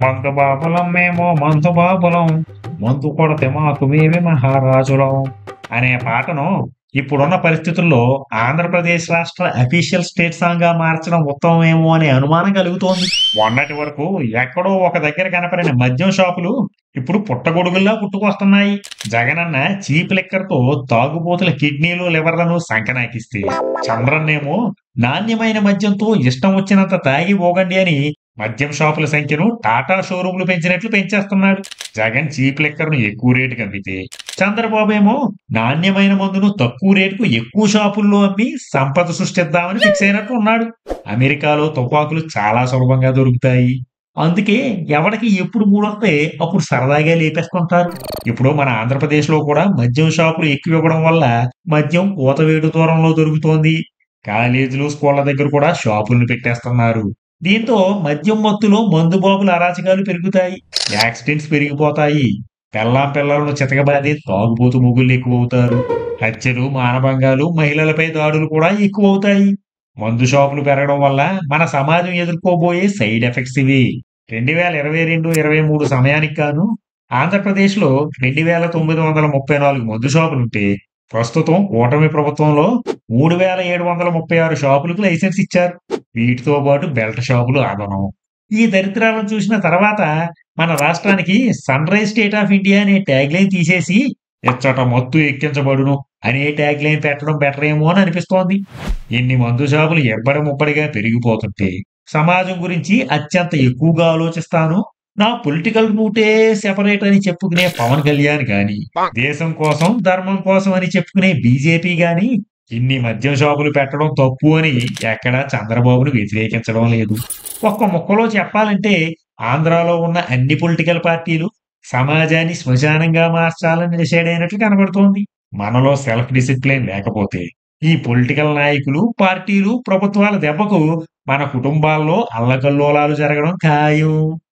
మందు బాబులం మేము మందు బాబులం మందు కొడితే మాకు మేమే మహారాజులం అనే పాటను ఇప్పుడున్న పరిస్థితుల్లో ఆంధ్రప్రదేశ్ రాష్ట్ర అఫీషియల్ స్టేట్ సాంగ్ గా మార్చడం ఉత్తమమేమో అనే అనుమానం కలుగుతోంది మొన్నటి వరకు ఎక్కడో ఒక దగ్గర కనపడిన మద్యం షాపులు ఇప్పుడు పుట్టగొడుగుల్లా పుట్టుకొస్తున్నాయి జగనన్న చీప్ లెక్కర్ తో తాగుబోతుల కిడ్నీలు లివర్లను సంకనాకిస్తే చంద్రన్నేమో నాణ్యమైన మద్యంతో ఇష్టం వచ్చినంత తాగి పోగండి అని మద్యం షాపుల సంఖ్యను టాటా షోరూంలు పెంచినట్లు పెంచేస్తున్నాడు జగన్ చీప్ లెక్కర్ను ఎక్కువ రేటుకి అమ్మితే చంద్రబాబు ఏమో నాణ్యమైన మందును తక్కువ రేటుకు ఎక్కువ షాపుల్లో అమ్మి సంపద సృష్టిద్దామని ఫిక్స్ అయినట్టు ఉన్నాడు అమెరికాలో తుపాకులు చాలా సులభంగా దొరుకుతాయి అందుకే ఎవరికి ఎప్పుడు మూడొస్తే అప్పుడు సరదాగా లేపేసుకుంటారు ఇప్పుడు మన ఆంధ్రప్రదేశ్ లో కూడా మద్యం షాపులు ఎక్కువ ఇవ్వడం వల్ల మద్యం కూతవేడు దూరంలో దొరుకుతోంది కాలేజీలు స్కూళ్ళ దగ్గర కూడా షాపులను పెట్టేస్తున్నారు దీంతో మద్యం మత్తులో మందు బాబుల అరాచకాలు పెరుగుతాయి యాక్సిడెంట్స్ పెరిగిపోతాయి పెళ్ళాం పిల్లలను చితకబాది తాగుబోతు ముగ్గులు ఎక్కువ అవుతారు హత్యలు మానభంగాలు మహిళలపై దాడులు కూడా ఎక్కువ అవుతాయి మందు షాపులు పెరగడం వల్ల మన సమాజం ఎదుర్కోబోయే సైడ్ ఎఫెక్ట్స్ ఇవి రెండు వేల ఇరవై రెండు ఇరవై మూడు సమయానికి గాను ఆంధ్రప్రదేశ్ లో రెండు వేల తొమ్మిది వందల ముప్పై నాలుగు మందు షాపులుంటే ప్రస్తుతం కూటమి ప్రభుత్వంలో మూడు వేల ఏడు వందల ముప్పై ఆరు షాపులకు లైసెన్స్ ఇచ్చారు వీటితో పాటు బెల్ట్ షాపులు అదనం ఈ దరిద్రాలను చూసిన తర్వాత మన రాష్ట్రానికి sunrise state of India అనే ట్యాగ్ లైన్ తీసేసి ఎచ్చట మత్తు ఎక్కించబడును అనే ట్యాగ్ లైన్ పెట్టడం బెటర్ ఏమో అని అనిపిస్తోంది ఎన్ని మందు షాపులు ఎబ్బడి ముబ్బడిగా పెరిగిపోతుంటే సమాజం గురించి అత్యంత ఎక్కువగా ఆలోచిస్తాను నా పొలిటికల్ రూటే సెపరేట్ అని చెప్పుకునే పవన్ కళ్యాణ్ గాని దేశం కోసం ధర్మం కోసం అని చెప్పుకునే బీజేపీ గాని ఇన్ని మద్యం షాపులు పెట్టడం తప్పు అని ఎక్కడా చంద్రబాబును వ్యతిరేకించడం లేదు ఒక్క ముక్కలో చెప్పాలంటే ఆంధ్రాలో ఉన్న అన్ని పొలిటికల్ పార్టీలు సమాజాన్ని శ్మశానంగా మార్చాలని డిసైడ్ అయినట్లు కనబడుతోంది మనలో సెల్ఫ్ డిసిప్లిన్ లేకపోతే ఈ పొలిటికల్ నాయకులు పార్టీలు ప్రభుత్వాల దెబ్బకు మన కుటుంబాల్లో అల్లకల్లోలాలు జరగడం ఖాయం